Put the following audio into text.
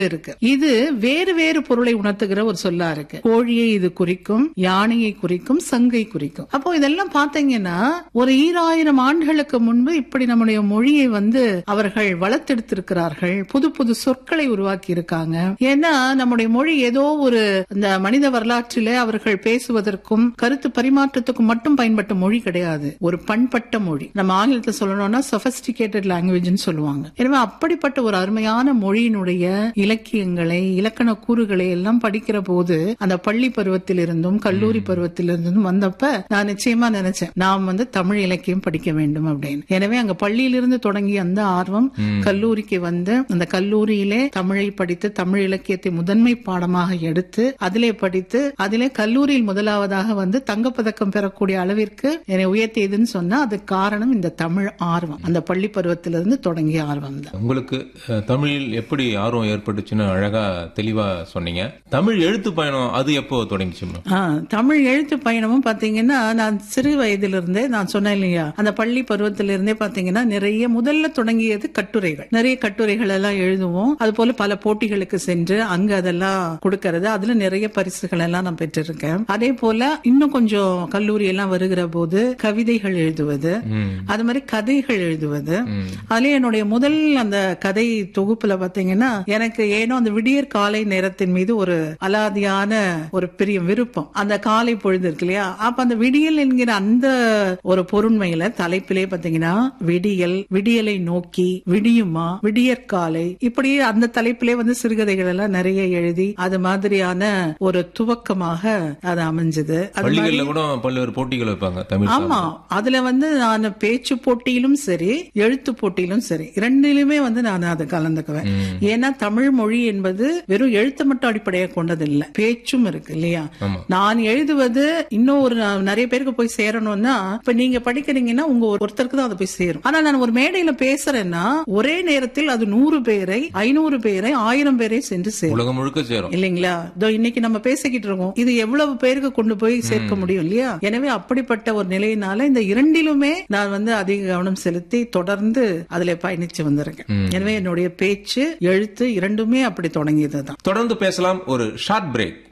இருக்கு இது வேறு வேறு பொருளை உணர்த்துகிற ஒரு சொல்லா இருக்கு கோழியை இது குறிக்கும் யானையை குறிக்கும் சங்கை குறிக்கும் அப்போ இதெல்லாம் பாத்தீங்கன்னா ஒரு ஈராயிரம் ஆண்டுகளுக்கு முன்பு இப்படி நம்முடைய மொழியை வந்து அவர்கள் வளர்த்தெடுத்திருக்கிறார்கள் புது புது சொற்களை உருவாக்கி இருக்காங்க ஏன்னா நம்முடைய மொழி ஏதோ ஒரு இந்த மனித வரலாற்றிலே அவர்கள் பேசுவதற்கும் கருத்து பரிமாற்றத்துக்கும் மட்டும் பயன்பட்ட மொழி கிடையாது ஒரு பண்பட்ட மொழி நம்ம ஆங்கிலத்தை சொல்லணும்னா சொபஸ்டிகேட்டட் லாங்குவேஜ்னு சொல்லுவாங்க எனவே அப்படிப்பட்ட ஒரு அருமையான மொழியினுடைய இலக்கியங்களை இலக்கண கூறுகளை எல்லாம் படிக்கிற போது அந்த பள்ளி பருவத்தில் இருந்தும் கல்லூரி பருவத்தில் இருந்தும் வந்தப்ப நான் நிச்சயமா நினைச்சேன் நாம் வந்து தமிழ் இலக்கியம் படிக்க வேண்டும் அப்படின்னு எனவே அங்க பள்ளியிலிருந்து தொடங்கிய அந்த ஆர்வம் கல்லூரிக்கு வந்து அந்த கல்லூரியிலே தமிழை படித்து தமிழ் இலக்கியத்தை முதன்மை பாடமாக எடுத்து அதிலே படித்து அதிலே கல்லூரியில் முதலாவதாக வந்து தங்கப்பதக்கம் பெறக்கூடிய அளவிற்கு என்னை உயர்த்தியதுன்னு சொன்னா அதுக்கு காரணம் இந்த தமிழ் ஆர்வம் அந்த பள்ளி பருவத்திலிருந்து தொடங்கிய ஆர்வம் தான் உங்களுக்கு அஹ், தமிழில் எப்படி ஆர்வம் ஏற்பட்டுச்சுன்னு அழகா தெளிவா சொன்னீங்க தமிழ் எழுத்து பயணம் அது எப்போ தொடங்கிச்சு மேம் ஆ, தமிழ் எழுத்து பயணமும் பாத்தீங்கன்னா நான் சிறு வயதிலிருந்தே நான் சொன்னேன் இல்லையா அந்த பள்ளி பருவத்திலிருந்தே பாத்தீங்கன்னா நிறைய முதல்ல தொடங்கியது கட்டுரைகள் நிறைய கட்டுரைகள் எல்லாம் எழுதுவோம் அது போல பல போட்டிகளுக்கு சென்று அங்க அதெல்லாம் கொடுக்கறது அதுல நிறைய பரிசுகள் எல்லாம் நான் பெற்றிருக்கேன் அதே போல இன்னும் கொஞ்சம் கல்லூரி எல்லாம் வருகிற போது கவிதைகள் எழுதுவது ம். அது மாதிரி கதைகள் எழுதுவது ம். அதுல என்னுடைய முதல் அந்த கதை தொகுப்புல பாத்தீங்கன்னா எனக்கு ஏனோ அந்த விடியற் காலை நேரத்தின் மீது ஒரு அலாதியான ஒரு பெரிய விருப்பம் அந்த காலை பொழுது இருக்கு இல்லையா அப்ப அந்த விடியல் என்கிற அந்த ஒரு பொருண்மையில தலைப்பிலே பாத்தீங்கன்னா விடியல் விடியலை நோக்கி விடியுமா விடியற்காலை இப்படி அந்த தலைப்பிலே வந்து சிறுகதைகள் எல்லாம் நிறைய எழுதி அது மாதிரியான ஒரு துவக்கமாக அது அமைஞ்சது அது பள்ளிகள்ல கூட பல்வேறு போட்டிகள் வைப்பாங்க தமிழ் ஆமா அதுல வந்து நான் பேச்சு போட்டியிலும் சரி எழுத்து போட்டியிலும் சரி இரண்டிலுமே வந்து நான் அதை கலந்துக்குவேன் ம். ஏன்னா தமிழ் மொழி என்பது வெறும் எழுத்து மட்டும் அடிப்படையாக கொண்டது இல்ல பேச்சும் இருக்கு இல்லையா ஆமா. நான் எழுதுவது இன்னும் ஒரு நா- நிறைய பேருக்கு போய் சேரணும்னா இப்ப நீங்க படிக்கிறீங்கன்னா உங்க ஒரு- ஒருத்தருக்கு தான் அது போய் சேரும் ஆனா நான் ஒரு மேடையில பேசுறேன்னா ஒரே நேரத்தில் அது நூறு பேரை ஐநூறு பேரை ஆயிரம் பேரை சென்று சேரும் உலகம் முழுக்க சேரும் இல்லைங்களா இதோ இன்னைக்கு நம்ம பேசிக்கிட்டு இருக்கோம் இது எவ்வளவு பேருக்கு கொண்டு போய் சேர்க்க முடியும் இல்லையா எனவே அப்படிப்பட்ட ஒரு நிலையினால இந்த இரண்டிலுமே நான் வந்து அதிக கவனம் செலுத்தி தொடர்ந்து அதுல பயணிச்சு வந்திருக்கேன் எனவே என்னுடைய பேச்சு எழுத்து இரண்டுமே அப்படி தொடங்கியதுதான் தொடர்ந்து பேசலாம் ஒரு ஷார்ட் பிரேக்